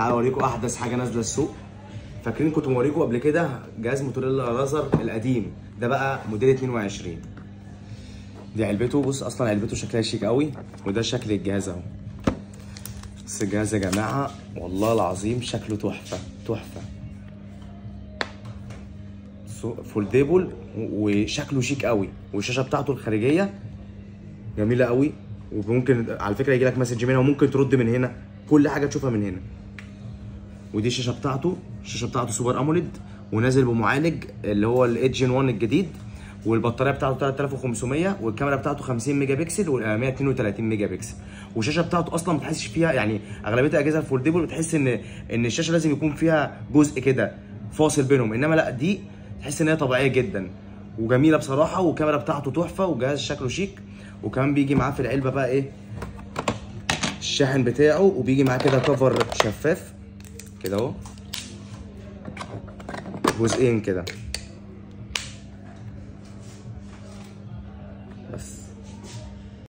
تعالوا اوريكم احدث حاجه نازله السوق فاكرين كنت موريكم قبل كده جهاز موتوريلا رازر القديم ده بقى موديل 22 دي علبته بص اصلا علبته شكلها شيك قوي وده شكل الجهاز اهو بس الجهاز يا جماعه والله العظيم شكله تحفه تحفه فولديبل وشكله شيك قوي والشاشه بتاعته الخارجيه جميله قوي وممكن على فكره يجي لك مسج من هنا وممكن ترد من هنا كل حاجه تشوفها من هنا ودي الشاشه بتاعته الشاشه بتاعته سوبر اموليد ونازل بمعالج اللي هو الايدجن 1 الجديد والبطاريه بتاعته 3500 والكاميرا بتاعته 50 ميجا بكسل والاماميه 32 ميجا بكسل والشاشه بتاعته اصلا ما بتحسش فيها يعني اغلبيه الاجهزه الفولدبل بتحس ان ان الشاشه لازم يكون فيها جزء كده فاصل بينهم انما لا دي تحس ان هي طبيعيه جدا وجميله بصراحه والكاميرا بتاعته تحفه والجهاز شكله شيك وكمان بيجي معاه في العلبه بقى ايه الشاحن بتاعه وبيجي معاه كده كفر شفاف كده اهو جزئين كده بس